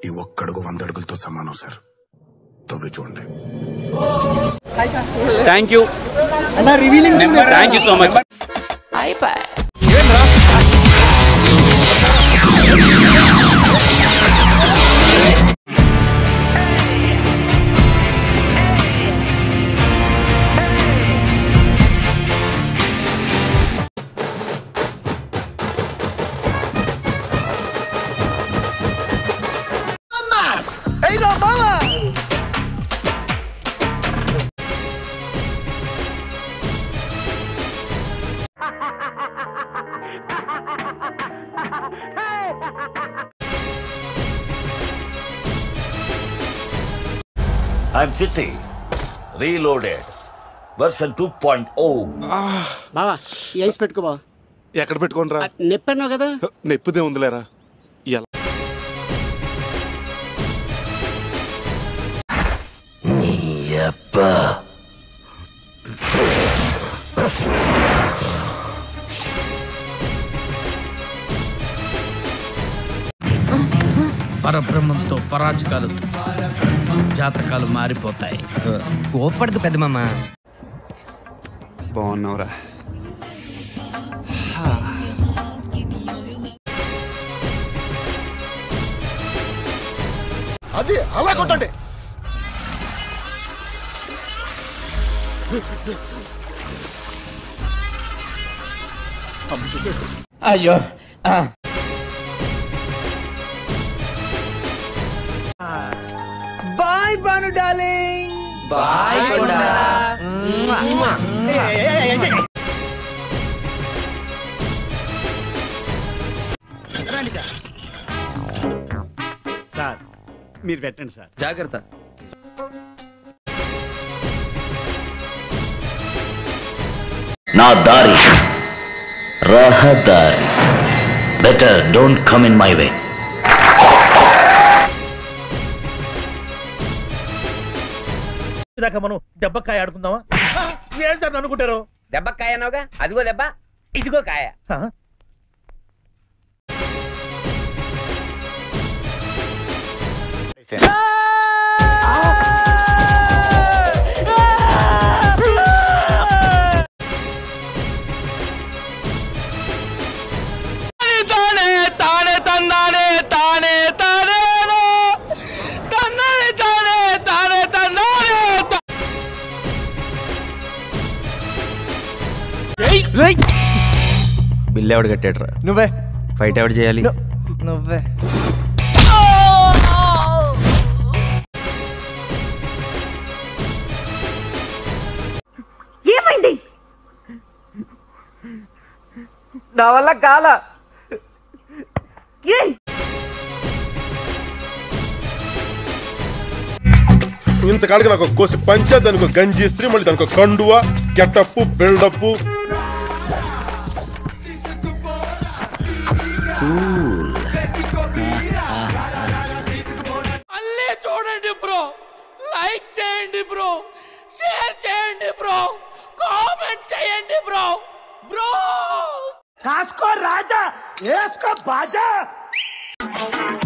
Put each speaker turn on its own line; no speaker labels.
ఈ ఒక్కడుగు వంద అడుగులతో సమానం సార్ తవ్వి చూడండి
థ్యాంక్ యూ
అన్న revealing
thank you so much
I'm Chitti. Reloaded. Version 2.0.
బావా ఈ ఐస్ పెట్టుకో బావా
ఎక్కడ పెట్టుకోనరా
నెప్పన్నావు కదా
నెప్పుదే ఉందిలేరా ఎలా
పరబ్రహ్మంతో పరాజకాలతో జాతకాలు మారిపోతాయి
కోప్పడకు పెద్ద మామ
బాగున్నావురా
అది అలా కొట్టండి
అయ్యో
బాయ్ బాను డార్లింగ్ బాయ్
సార్ మీరు పెట్టండి సార్
జాగ్రత్త
నా దారి రహదారి better don't come in my way
దాకా మనం దెబ్బకాయ ఆడుకుందామా ఏం సార్ అనుకుంటారు
దెబ్బ కాయ అన్నావుగా అదిగో దెబ్బ ఇదిగో కాయ
తానే తానే తన్నానే తానే తానేనో తన్నానే తానే తానే తన్నానే
బిల్ ఎవడు కట్టాడు నువ్వే ఫైట్ ఎవడు చేయాలి నువ్వే
ఏమైంది
నా వల్ల కాల
ఏయ్
ఇంతకాడికి నాకు కోసి పంచా దానికి ఒక గంజి ఇస్త్రీ మళ్ళీ దానికి ఒక కండువ గెటప్ బిల్డప్
మళ్ళీ చూడండి బ్రో లైక్ చేయండి బ్రో షేర్ చేయండి బ్రో కామెంట్ చేయండి బ్రో బ్రో
కాసుకో రాజా వేసుకో బాజా